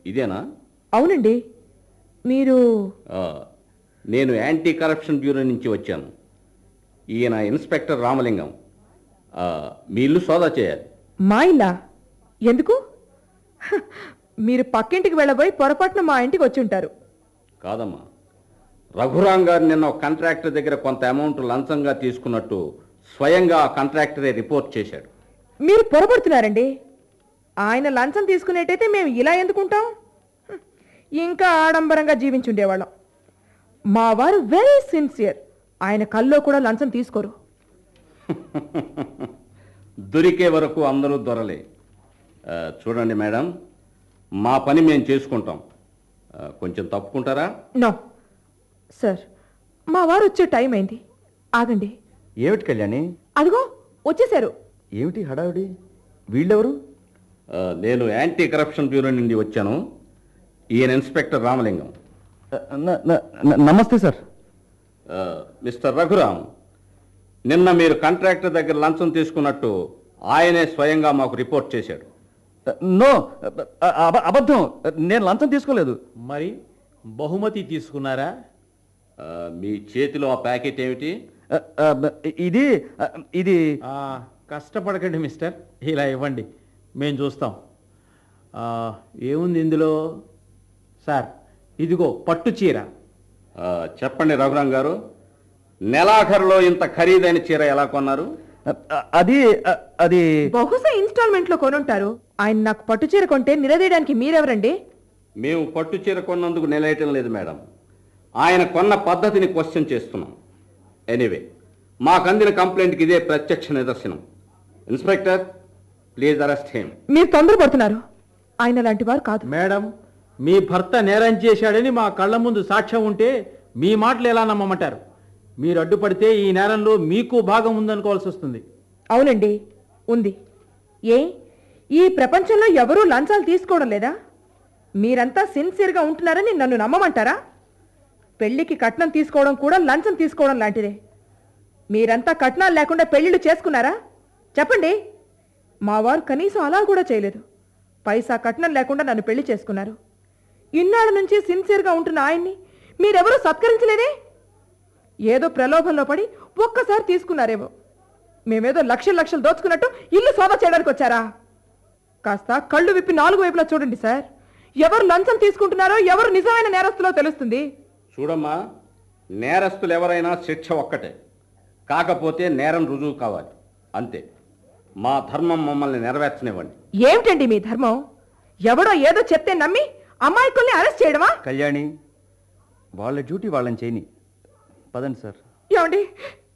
ఇదేనా అవునండి మీరు ఆ, నేను యాంటీ కరప్షన్ బ్యూరో నుంచి వచ్చాను ఈయన ఇన్స్పెక్టర్ రామలింగం ఆ, మీ ఇల్లు సోదా చేయాలి మా ఇల్లా ఎందుకు హ, మీరు పక్కింటికి వెళ్ళబోయి పొరపాటున మా ఇంటికి వచ్చి ఉంటారు కాదమ్మా రఘురాం గారు నిన్న ఒక కాంట్రాక్టర్ దగ్గర కొంత అమౌంట్ లంచంగా తీసుకున్నట్టు స్వయంగా ఆ కాంట్రాక్టరే రిపోర్ట్ చేశాడు మీరు పొరపడుతున్నారండి ఆయన లంచం తీసుకునేటైతే మేము ఇలా ఎందుకుంటాం హ్మ్. ఇంకా ఆడంబరంగా జీవించుండేవాళ్ళం మా వారు వెరీ సిన్సియర్ ఆయన కల్లో కూడా లంచం తీసుకోరు దొరికే వరకు అందరూ దొరలే ఆ, చూడండి మేడం మా పని మేము చేసుకుంటాం ఆ, కొంచెం తప్పుకుంటారా నో సార్ మా వారు వచ్చే టైం అయింది ఆగండి ఏమిటి కళ్యాణి అదిగో వచ్చేశారు ఏమిటి హడావిడి వీళ్ళెవరు ఆ, నేను యాంటీ కరప్షన్ బ్యూరో నుండి వచ్చాను ఈయన ఇన్స్పెక్టర్ రామలింగం న- న- న- నమస్తే సార్ ఆ, మిస్టర్ రఘురాం నిన్న మీరు కాంట్రాక్టర్ దగ్గర లంచం తీసుకున్నట్టు ఆయనే స్వయంగా మాకు రిపోర్ట్ చేశాడు నో అబ- అబద్ధం నేను లంచం తీసుకోలేదు మరి బహుమతి తీసుకున్నారా ఆ, మీ చేతిలో ఆ ప్యాకెట్ ఏమిటి ఆ, ఆ, ఇది ఆ, ఇది ఆ, కష్టపడకండి మిస్టర్ ఇలా ఇవ్వండి మేము చూస్తాం ఆ, ఏముంది ఇందులో సార్ ఇదిగో పట్టు చీర ఆ, చెప్పండి రఘురాం గారు నెలాఖరులో ఇంత ఖరీదైన చీర ఎలా కొన్నారు ఆ, అది ఆ, అది బహుశా ఇన్స్టాల్మెంట్ లో కొనుంటారు ఆయన నాకు పట్టు చీర కొంటే నిలదీయడానికి మీరెవరండి మేము పట్టు చీర కొన్నందుకు నిలయటం లేదు మేడం ఆయన కొన్న పద్ధతిని క్వశ్చన్ చేస్తున్నాం ఎనీవే మాకు అందిన కంప్లైంట్కి ఇదే ప్రత్యక్ష నిదర్శనం ఇన్స్పెక్టర్ ప్లీజ్ అరెస్ట్ హిమ్ మీరు తొందరపడుతున్నారు ఆయన లాంటి వారు కాదు మేడం మీ భర్త నేరం చేశాడని మా కళ్ళ ముందు సాక్ష్యం ఉంటే మీ మాటలు ఎలా నమ్మమంటారు మీరు అడ్డుపడితే ఈ నేరంలో మీకు భాగం ఉందనుకోవాల్సి వస్తుంది అవునండి ఉంది ఏ ఈ ప్రపంచంలో ఎవరూ లంచాలు తీసుకోవడం లేదా మీరంతా సిన్సియర్గా ఉంటున్నారని నన్ను నమ్మమంటారా పెళ్లికి కట్నం తీసుకోవడం కూడా లంచం తీసుకోవడం లాంటిదే మీరంతా కట్నాలు లేకుండా పెళ్లిళ్ళు చేసుకున్నారా చెప్పండి మా వారు కనీసం అలా కూడా చేయలేదు పైసా కట్నం లేకుండా నన్ను పెళ్లి చేసుకున్నారు ఇన్నాళ్ళ నుంచి సిన్సియర్గా ఉంటున్న ఆయన్ని మీరెవరూ సత్కరించలేదే ఏదో ప్రలోభంలో పడి ఒక్కసారి తీసుకున్నారేమో మేమేదో లక్షలు లక్షలు దోచుకున్నట్టు ఇల్లు సోదా చేయడానికి వచ్చారా కాస్త కళ్ళు విప్పి నాలుగు వైపులా చూడండి సార్ ఎవరు లంచం తీసుకుంటున్నారో ఎవరు నిజమైన నేరస్తులో తెలుస్తుంది చూడమ్మా నేరస్తులు ఎవరైనా శిక్ష ఒక్కటే కాకపోతే నేరం రుజువు కావాలి అంతే మా ధర్మం మమ్మల్ని నెరవేర్చనివ్వండి ఏమిటండి మీ ధర్మం ఎవడో ఏదో చెప్తే నమ్మి అమాయకుల్ని అరెస్ట్ చేయడమా కళ్యాణి వాళ్ళ డ్యూటీ వాళ్ళని చేయని పదండి సార్ ఏమండి